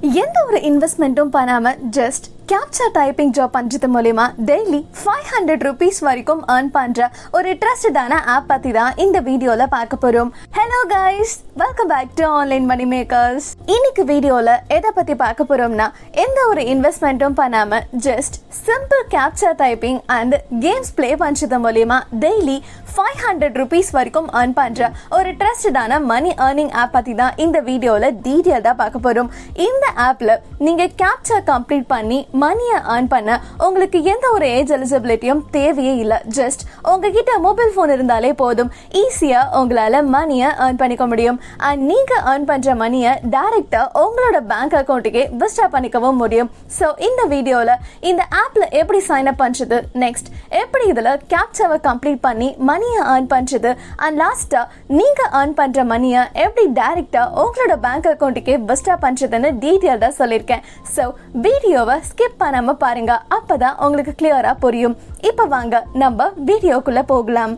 எந்த ஒரு இன்வெஸ்ட்மெண்ட்டும் பண்ணாம ஜஸ்ட் கேப்சர் டைப்பிங் ஜாப் பண்றது மூலியமா டெய்லி ஃபைவ் ஹண்ட்ரட் ருபீஸ் வரைக்கும் earn பண்ற ஒரு ட்ரஸ்டடான ஆப் பத்தி தான் இந்த வீடியோல பார்க்க போறோம் hello guys welcome back to online money makers இன்னைக்கு வீடியோல எதை பத்தி பார்க்க போறோம்னா எந்த ஒரு இன்வெஸ்ட்மெண்ட்டும் பண்ணாம just simple capture typing and games play பண்றது மூலியமா டெய்லி ஃபைவ் ஹண்ட்ரட் ருபீஸ் வரைக்கும் earn பண்ற ஒரு ட்ரஸ்டடான மணி ஏர்னிங் ஆப் பத்தி தான் இந்த வீடியோல டீட்டெயில்டா பார்க்க போறோம் இந்த ஆப்ல நீங்க கேப்சர் கம்ப்ளீட் பண்ணி மணியை earn பண்ண உங்களுக்கு எந்த ஒரு ஏஜ் எலிஜிபிலிட்டியும் தேவையே இல்லை ஜஸ்ட் உங்ககிட்ட மொபைல் ஃபோன் இருந்தாலே போதும் ஈஸியா உங்களால மணியை earn பண்ணிக்க முடியும் அண்ட் நீங்க earn பண்ற மணியை டைரக்டா உங்களோட பேங்க் அக்கௌண்ட்டுக்கே விஸ்ட்ரா பண்ணிக்கவும் முடியும் ஸோ இந்த வீடியோல இந்த ஆப்ல எப்படி சைன் அப் பண்றது நெக்ஸ்ட் எப்படி இதுல கேப்சரை கம்ப்ளீட் பண்ணி மணியை earn பண்றது அண்ட் லாஸ்டா நீங்க earn பண்ற மணியை எப்படி டைரக்டா உங்களோட பேங்க் அக்கௌண்ட்டுக்கே விஸ்ட்ரா பண்றதுன்னு டீட்டெயில்டா சொல்லியிருக்கேன் ஸோ வீடியோவை ஸ்கிப் பண்ணாம பாருங்க அப்பதான் உங்களுக்கு கிளியரா புரியும் இப்போ வாங்க நம்ம வீடியோக்குள்ள போகலாம்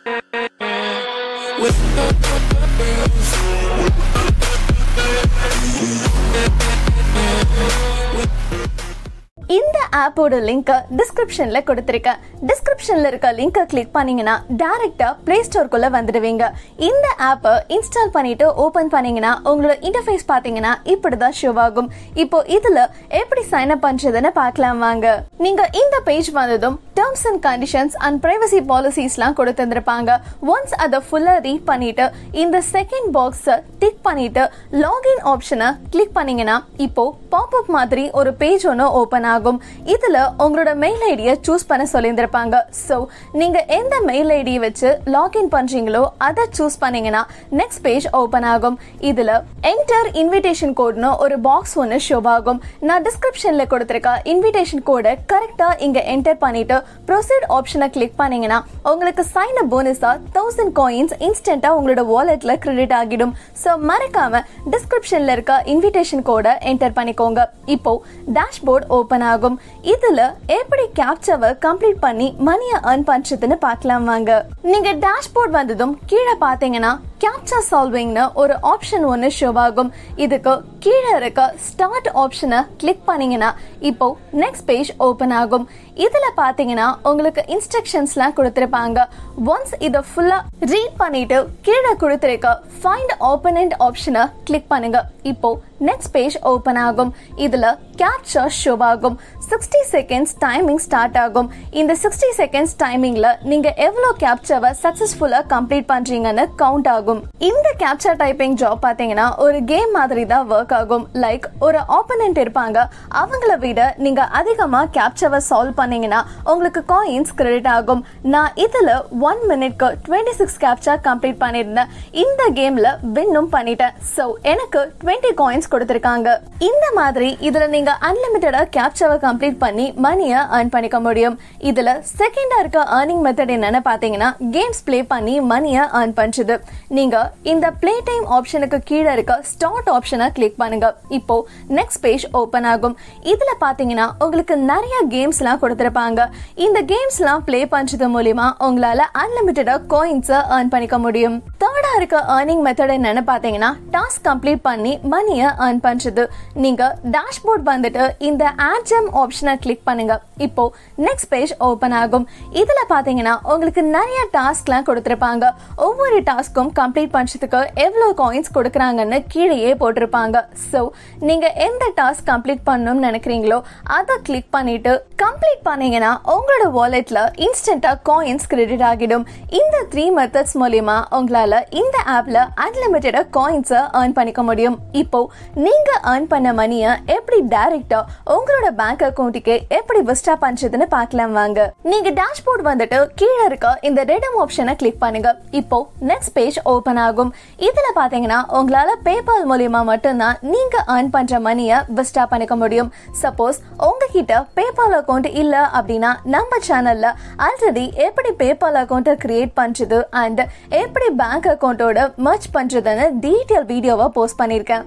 இந்த ஆப்போட லிங்கை டிஸ்கிரிப்ஷன்ல கொடுத்துருக்கேன் டிஸ்கிரிப்ஷன்ல இருக்க லிங்கை கிளிக் பண்ணீங்கன்னா டைரக்டா பிளே ஸ்டோர்க்குள்ள வந்துடுவீங்க இந்த ஆப்பை இன்ஸ்டால் பண்ணிட்டு ஓபன் பண்ணீங்கன்னா உங்களோட இன்டர்ஃபேஸ் பாத்தீங்கன்னா இப்படிதான் ஷோ ஆகும் இப்போ இதுல எப்படி சைன் அப் பண்றதுன்னு பார்க்கலாம் வாங்க நீங்க இந்த பேஜ் வந்ததும் terms and conditions and privacy பாலிசிஸ்லாம் கொடுத்துருப்பாங்க ஒன்ஸ் அதை ஃபுல்லா ரீட் பண்ணிட்டு இந்த செகண்ட் பாக்ஸை டிக் பண்ணிட்டு லாகின் ஆப்ஷனை கிளிக் பண்ணீங்கன்னா இப்போ பாப்அப் மாதிரி ஒரு பேஜ் ஒன்று ஓப்பன் ஆகும் இதுல உங்களோட மெயில் ஐடியை சூஸ் பண்ண சொல்லியிருந்திருப்பாங்க ஸோ நீங்க எந்த மெயில் ஐடியை வச்சு லாகின் பண்றீங்களோ அதை சூஸ் பண்ணீங்கன்னா நெக்ஸ்ட் பேஜ் ஓப்பன் ஆகும் இதுல என்டர் இன்விடேஷன் கோட்னு ஒரு பாக்ஸ் ஒன்று ஷோ ஆகும் நான் டிஸ்கிரிப்ஷன்ல கொடுத்திருக்க இன்விடேஷன் கோடை கரெக்டா இங்க என்டர் பண்ணிட்டு ப்ரொசீட் ஆப்ஷனை கிளிக் பண்ணீங்கன்னா உங்களுக்கு சைன் அப் போனஸா தௌசண்ட் காயின்ஸ் இன்ஸ்டன்டா உங்களோட வாலெட்ல கிரெடிட் ஆகிடும் ஸோ மறக்காம டிஸ்கிரிப்ஷன்ல இருக்க இன்விடேஷன் கோடை என்டர் பண்ணிக்கோங்க இப்போ டேஷ்போர்ட் ஓபன் ஆகும் இதுல எப்படி கேப்சவை கம்ப்ளீட் பண்ணி மணியை earn பண்றதுன்னு பார்க்கலாம் வாங்க நீங்க டேஷ்போர்ட் வந்ததும் கீழே பாத்தீங்கன்னா கேப்சா சால்விங்னு ஒரு ஆப்ஷன் ஒன்று ஷோ ஆகும் இதுக்கு கீழே இருக்க ஸ்டார்ட் ஆப்ஷனை கிளிக் பண்ணீங்கன்னா இப்போ நெக்ஸ்ட் பேஜ் ஓபன் ஆகும் இதுல பாத்தீங்கன்னா உங்களுக்கு இன்ஸ்ட்ரக்ஷன்ஸ்லாம் கொடுத்திருப்பாங்க ஒன்ஸ் இதை ஃபுல்லா ரீட் பண்ணிட்டு கீழே கொடுத்திருக்க ஃபைண்ட் ஆப்பனண்ட் ஆப்ஷனை கிளிக் பண்ணுங்க இப்போ நெக்ஸ்ட் பேஜ் ஓபன் ஆகும் இதுல கேப்சா ஷோ ஆகும் சிக்ஸ்டி செகண்ட்ஸ் டைமிங் ஸ்டார்ட் ஆகும் இந்த சிக்ஸ்டி செகண்ட்ஸ் டைமிங்ல நீங்க எவ்வளவு கேப்சாவை சக்சஸ்ஃபுல்லா கம்ப்ளீட் பண்றீங்கன்னு கவுண்ட் ஆகும் இந்த கேப்சா டைப்பிங் ஜாப் பாத்தீங்கன்னா ஒரு கேம் மாதிரி தான் ஒர்க் ஆகும் லைக் ஒரு ஆப்பனண்ட் இருப்பாங்க அவங்கள விட நீங்க அதிகமா கேப்சாவை சால்வ் பண்ணீங்கன்னா உங்களுக்கு காயின்ஸ் கிரெடிட் ஆகும் நான் இதுல ஒன் மினிட்க்கு டுவெண்ட்டி சிக்ஸ் கேப்சா கம்ப்ளீட் பண்ணியிருந்தேன் இந்த கேம்ல வின்னும் பண்ணிட்டேன் ஸோ எனக்கு டுவெண்ட்டி காயின்ஸ் கொடுத்துருக்காங்க இந்த மாதிரி இதுல நீங்க அன்லிமிட்டடா கேப்சாவை கம்ப்ளீட் பண்ணி மணியை earn பண்ணிக்க முடியும் இதுல செகண்டா இருக்க ஏர்னிங் மெத்தட் என்னன்னு பாத்தீங்கன்னா கேம்ஸ் ப்ளே பண்ணி மணியை earn பண்றது நீங்க இந்த ப்ளே டைம் ஆப்ஷனுக்கு கீழே இருக்க ஸ்டார்ட் ஆப்ஷனை கிளிக் பண்ணுங்க இப்போ நெக்ஸ்ட் பேஜ் ஓபன் ஆகும் இதுல பாத்தீங்கன்னா உங்களுக்கு நிறைய கேம்ஸ்லாம் கொடுத்திருப்பாங்க இந்த கேம்ஸ்லாம் ப்ளே பண்றது மூலியமா உங்களால அன்லிமிட்டடா காயின்ஸை earn பண்ணிக்க முடியும் தேர்டா இருக்க ஏர்னிங் மெத்தட் என்னன்னு பாத்தீங்கன்னா டாஸ்க் கம்ப்ளீட் பண்ணி மணியை earn பண்றது நீங்க டேஷ்போர்ட் வந்துட்டு இந்த ஆட் ஜெம் ஆப்ஷனை கிளிக் பண்ணுங்க இப்போ நெக்ஸ்ட் பேஜ் ஓபன் ஆகும் இதுல பாத்தீங்கன்னா உங்களுக்கு நிறைய டாஸ்க்லாம் கொடுத்திருப்பாங்க ஒவ்வொரு டாஸ்க்கும் கம்ப்ளீட் பண்றதுக்கு எவ்வளவு காயின்ஸ் கொடுக்குறாங்கன்னு கீழேயே போட்டிருப்பாங்க ஸோ நீங்க எந்த டாஸ்க் கம்ப்ளீட் பண்ணணும்னு நினைக்கிறீங்களோ அதை கிளிக் பண்ணிட்டு கம்ப்ளீட் பண்ணீங்கன்னா உங்களோட வாலெட்ல இன்ஸ்டன்டா காயின்ஸ் கிரெடிட் ஆகிடும் இந்த த்ரீ மெத்தட்ஸ் மூலியமா உங்களால இந்த ஆப்ல அன்லிமிட்டடா காயின்ஸை earn பண்ணிக்க முடியும் இப்போ நீங்க earn பண்ண மணியை எப்படி டைரக்டா உங்களோட பேங்க் அக்கௌண்ட்டுக்கு எப்படி விஸ்டா பண்றதுன்னு பார்க்கலாம் வாங்க நீங்க டேஷ்போர்ட் வந்துட்டு கீழே இருக்க இந்த ரெடம் ஆப்ஷனை கிளிக் பண்ணுங்க இப்போ நெக்ஸ்ட் பேஜ் ஓபன் ஆகும் இதுல பாத்தீங்கன்னா உங்களால பேபால் மூலியமா மட்டும்தான் நீங்க earn பண்ற மணியை விஸ்டா பண்ணிக்க முடியும் சப்போஸ் உங்ககிட்ட பேபால் அக்கௌண்ட் இல்ல அப்படின்னா நம்ம சேனல்ல ஆல்ரெடி எப்படி பேபால் அக்கௌண்ட்டை கிரியேட் பண்றது அண்ட் எப்படி பேங்க் அக்கௌண்ட்டோட மர்ச் பண்றதுன்னு டீட்டெயில் வீடியோவை போஸ்ட் பண்ணிருக்கேன் அந்த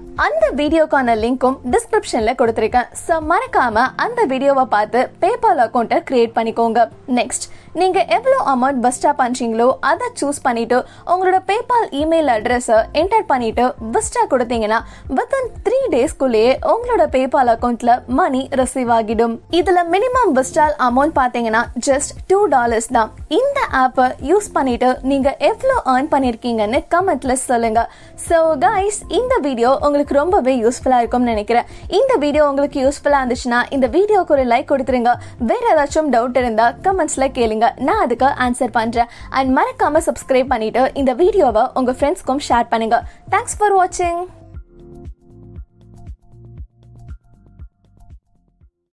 வீடியோக்கான லிங்க்கும் டிஸ்கிரிப்ஷன்ல கொடுத்திருக்கேன் ஸோ மறக்காம அந்த வீடியோவை பார்த்து பேபால் அக்கௌண்ட்டை கிரியேட் பண்ணிக்கோங்க நெக்ஸ்ட் நீங்க எவ்வளவு அமௌண்ட் பெஸ்டா பண்றீங்களோ அதை சூஸ் பண்ணிட்டு உங்களோட பேபால் இமெயில் அட்ரஸை என்டர் பண்ணிட்டு பெஸ்டா கொடுத்தீங்கன்னா வித்தின் த்ரீ டேஸ்க்குள்ளேயே உங்களோட பேபால் அக்கௌண்ட்ல மணி ரிசீவ் ஆகிடும் இதுல மினிமம் விஸ்டால் அமௌண்ட் பாத்தீங்கன்னா ஜஸ்ட் டூ டாலர்ஸ் தான் இந்த ஆப்பை யூஸ் பண்ணிட்டு நீங்க எவ்வளவு ஏர்ன் பண்ணிருக்கீங்கன்னு கமெண்ட்ல சொல்லுங்க ஸோ கைஸ் இந்த வீடியோ உங்களுக்கு ரொம்பவே யூஸ்ஃபுல்லா இருக்கும்னு நினைக்கிறேன் இந்த வீடியோ உங்களுக்கு யூஸ்ஃபுல்லா இருந்துச்சுன்னா இந்த வீடியோக்கு ஒரு லைக் கொடுத்துருங்க வேற ஏதாச்சும் டவுட் இருந்தா கமெண்ட்ஸ்ல கேளுங்க நான் அதுக்கு ஆன்சர் பண்றேன் அண்ட் மறக்காம சப்ஸ்கிரைப் பண்ணிட்டு இந்த வீடியோவை உங்க ஃப்ரெண்ட்ஸ்க்கும் ஷேர் பண்ணுங்க தேங்க்ஸ் ஃபார் வாட்சிங்